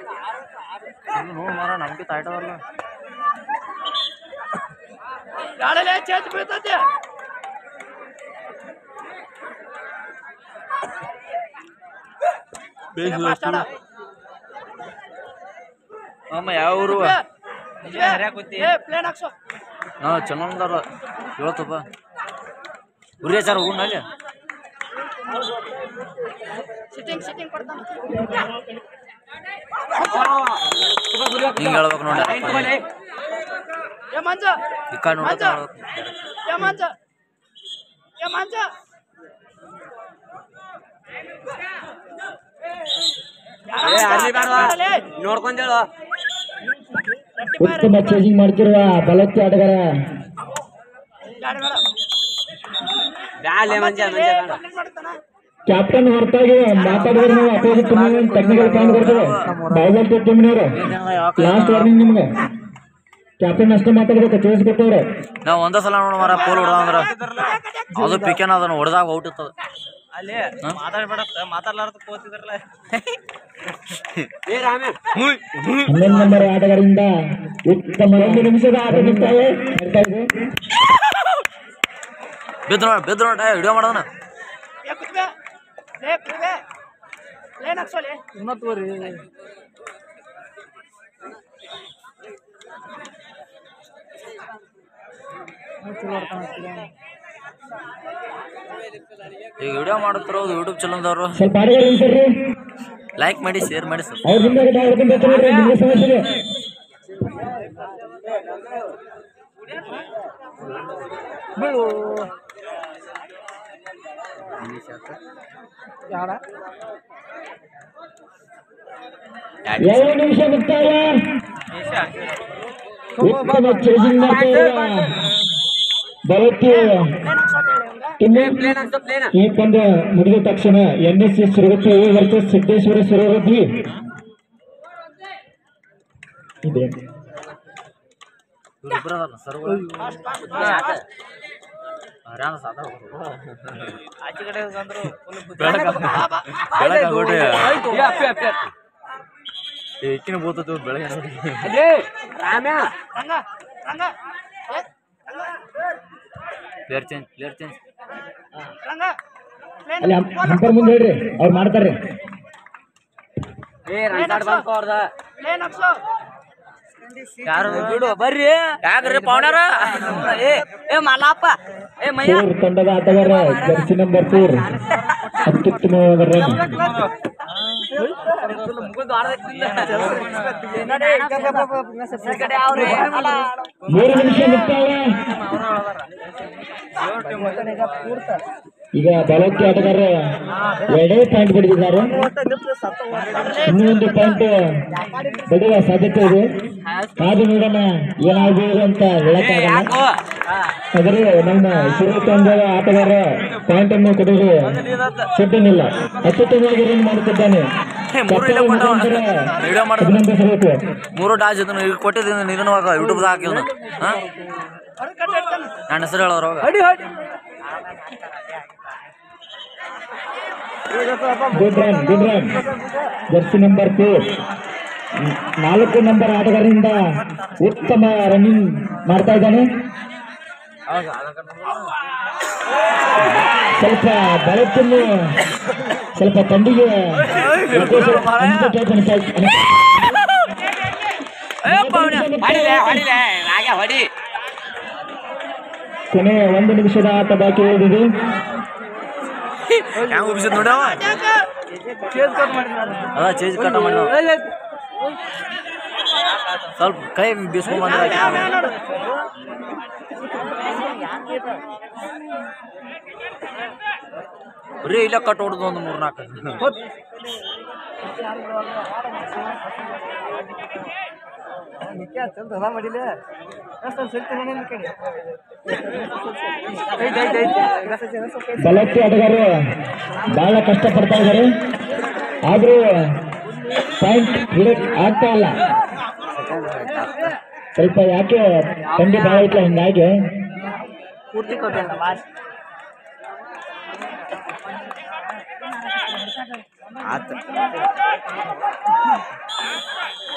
ನೋಡ್ ಮಾರ ನಮ್ಗೆ ತಾಯ್ಟವಲ್ಲ ಗಾಳಿಲೆ ಚೇಂಜ್ ಬೀಳ್ತೈತಿ ಮಾಸ್ಟಾಡ ಅಮ್ಮ ಯಾವ ಊರು ಏ ಪ್ಲೇನ್ ಹಾಕ್ಸು ಹಾ ಚೆನ್ನಾಗದಾರ ಹೇಳ್ತಪ್ಪ ಉರಿ ಸರ್ ಹೋಗೋಣ ಅಲ್ಲಿ ಸಿಟ್ಟಿಂಗ್ ಸಿಟ್ಟಿಂಗ್ ಕೊಡ್ತಾನ ಹಿಂಗೆ ಹೇಳ್ಬೇಕು ನೋಡಿ ಏ ಮಂಜ ಈ ಕಡೆ ನೋಡ್ತಾ ಏ ಮಂಜ ಏ ಮಂಜ ನೋಡ್ಕೊಂಡೇಳು ಉತ್ತಮ ಚೇಜಿಂಗ್ ಮಾಡ್ತಿರುವ ಬಲಕ್ಕೆ ಆಟಗಾರ ಬ್ಯಾಲೆ ಮಂಜ ಮಂಜ ಬೇಡ. ಕ್ಯಾಪ್ಟನ್ ಹೊರತಾಗಿ ಮಾತಾಡಿದ್ರೆ ನೀವು ಅಪೋಸಿಟ್ ಟೀಮ್ ಟೆಕ್ನಿಕಲ್ ಪಾಯಿಂಟ್ ಕೊಡ್ತದೆ ಬೌಲರ್ ಟೀಮ್ನವರು ಲಾಸ್ಟ್ ವಾರ್ನಿಂಗ್ ನಿಮ್ಗೆ ಕ್ಯಾಪ್ಟನ್ ಅಷ್ಟೇ ಮಾತಾಡ್ಬೇಕು ಚೇಸ್ ಕೊಟ್ಟವ್ರೆ ನಾವು ಒಂದೇ ಸಲ ನೋಡ ಮಾರ ಪೋಲ್ ಹೊಡೆದ ಅಂದ್ರ ಅದು ಪಿಕೆನ್ ಅದನ್ನ ಹೊಡೆದಾಗ ಔಟ್ ಇರ್ತದ ಅಲ್ಲಿ ಮಾತಾಡ್ಬೇಡತ್ತ ಮಾತಾಡ್ಲಾರ್ದ ಕೂತಿದ್ರಲ್ಲ ಏ ರಾಮೇ ಹನ್ನೊಂದು ನಂಬರ್ ಆಟಗಾರರಿಂದ ಉತ್ತಮ ಒಂದು ನಿಮಿಷದ ಆಟ ಮುಕ್ತಾಯ ನಡೀತಾ ಇದೆ. ಬಿದ್ದು ನೋಡ ಬಿದ್ದು ನೋಡ ವಿಡಿಯೋ ಮಾಡೋಣ ಏ ಕುತ್ಬೆ ಲೇ ಕುತ್ಬೆ ಪ್ಲೇನ್ ಹಾಕ್ಸೋಲೆ ಈಗ ವಿಡಿಯೋ ಮಾಡುತ್ತಿರೋದು ಯೂಟ್ಯೂಬ್ ಚಾನಲ್ದವರು ಸ್ವಲ್ಪ ಆಟಗಾರ ನಿಲ್ಸರ್ರಿ ಲೈಕ್ ಮಾಡಿ ಶೇರ್ ಮಾಡಿ ಸರ್ ಅವ್ರ ಹಿಂದೆ ಗಿಡ ಹೊಡ್ಕೊಂಡ್ ಬರ್ತಾರೆ ನೋಡ್ರಿ, ನಿಮ್ಗೆ ಸಮಸ್ಯೆ ಇದೆ ಎರಡು ನಿಮಿಷ ಮುಕ್ತಾಯ ಉತ್ತಮ ಚೇಜಿಂಗ್ ಮಾಡ್ತಾ ಇರುವ ಬಲಕ್ಕೆ ಪ್ಲೇನ್ ಹಾಕ್ಸೋ ಅಂತ ಹೇಳಿ ಟೀಮ್ ಅವಂಗ ಪ್ಲೇನ್ ಹಾಕ್ಸು ಪ್ಲೇನ್ ಈ ಪಂದ್ಯ ಮುಗಿದ ತಕ್ಷಣ N S S Suragati versus Siddeshwara Suragati ಇದೆ ಇವ್ರಿಬ್ರದಲ್ಲ ಸರ್ ಆಚೆ ಕಡೆ ಬಂದ್ರು ಏಕಿನ ಬೋತತ್ತು ಬೆಳಗ್ಗೆ ನೋಡಿ ಅಲ್ಲೇ ರಾಮ್ಯಾ ರಂಗ ರಂಗ ಏ Ranga player change player change Ranga ಪ್ಲೇನ್ ಅಲ್ಲಿ ಹಂಪರ್ ಮುಂದೆ ಹೇಳ್ರಿ ಅವ್ರು ಮಾಡ್ತಾರೆ ಏ ರಂಗಾಡ್ ಬಂತು ಅವ್ರದ ಪ್ಲೇನ್ ಹಾಕ್ಸೋ ಯಾರು ಬಿಡು ಬರ್ರಿ ಯಾಕ್ರಿ ಪೌಡರ ಏ ಏ ಮಲ್ಲಪ್ಪ ಏ ಮಯ್ಯ ಟೂರ್ ತಂಡದ ಆಟಗಾರ ಜರ್ಸಿ ನಂಬರ್ ಟೂರ್ ಅತ್ಯುತ್ತಮವಾದ ರನ್ ಮೂರು ನಿಮಿಷ ಮುಕ್ತಾಯ ಈಗ ಬಲಕ್ಕೆ ಆಟಗಾರ ಎರಡೇ ಪಾಯಿಂಟ್ ಬಡಿದಿದ್ದಾರೆ ಇನ್ನೂ ಒಂದು ಪಾಯಿಂಟ್ ಬಡಿಯುವ ಸಾಧ್ಯತೆ ಇದೆ ಕಾದು ನೋಡೋಣ ಏನಾಗಬಹುದು ಅಂತ ಹೇಳಕ್ಕಾಗಲ್ಲ ಆದರೆ ನಮ್ಮ ಶಿವ ತಂಡದ ಆಟಗಾರ ಪಾಯಿಂಟ್ ಅನ್ನು ಕೊಡಲು ಸಿದ್ಧನಿಲ್ಲ ಅತ್ಯುತ್ತಮವಾಗಿ ರನ್ ಮಾಡುತ್ತಿದ್ದಾನೆ ಮೂರು ಇಲ್ಲ ಕೊಂಡ ಮುಖಾಂತರ ವಿಡಿಯೋ ಮಾಡಿದ್ರು ಅಭಿನಂದಿಸಬೇಕು ಮೂರು ಡಾಜ್ ಇದನ್ನು ಈಗ ಕೊಟ್ಟಿದ್ದೀನಿ ನಿಧಾನವಾಗ ಯೂಟ್ಯೂಬ್ದಾಗ ಹಾಕಿದ್ನು ಹಾಂ ಹೊರಗೆ ಕಟ್ಟಿ ಇಡ್ತಾನೆ ನನ್ನ ಹೆಸರು ಹೇಳೋರು ಅವಾಗ good run good run jersey number two ನಾಲ್ಕು ನಂಬರ್ ಆಟಗಾರರಿಂದ ಉತ್ತಮ ರನ್ನಿಂಗ್ ಮಾಡ್ತಾ ಇದ್ದಾನೆ ಸ್ವಲ್ಪ ಬೆಳಕನ್ನು ಸ್ವಲ್ಪ ತಂಡಿಗೆ ಯಾಕೋ ಸ್ವಲ್ಪ ಅಂಜು type ಅನಿಸ್ತಾ ಇತ್ತು. ಹೊಡಿಲೆ ಹೊಡಿಲೆ ಹಾಗೆ ಹೊಡಿ ಕೊನೆ ಒಂದು ನಿಮಿಷದ ಆಟ ಬಾಕಿ ಉಳಿದಿದೆ ಹೆಂಗ್ ಉಬ್ಸಿದ್ ನೋಡ್ಯಾವ ಅದ ಚೇಂಜ್ ಕಟ್ಟ ಮಾಡಿ ನಾವು. ಸ್ವಲ್ಪ ಕೈ ಬೀಸ್ಕೊಂಡ್ ಬಂದ್ರೆ ನೋಡು ಬರೀ ಇಲ್ಲ ಕಟ್ ಹೊಡ್ದು ಒಂದು ಮೂರ್ ನಾಲ್ಕು ಬಲಕ್ಕೆ ಆಟಗಾರರು ಬಹಳ ಕಷ್ಟಪಡ್ತಾ ಇದ್ದಾರೆ ಆದ್ರೂ ಪಾಯಿಂಟ್ ಹಿಡಕ್ ಆಗ್ತಾ ಇಲ್ಲ ಸ್ವಲ್ಪ ಯಾಕೆ ತಂಡಿ ಬಹಳ ಐತ್ಲ ಹಿಂಗಾಗಿ ಪೂರ್ತಿ ಕೊಟ್ಟಿಲ್ಲ ಲಾಸ್ಟ್ ಆತ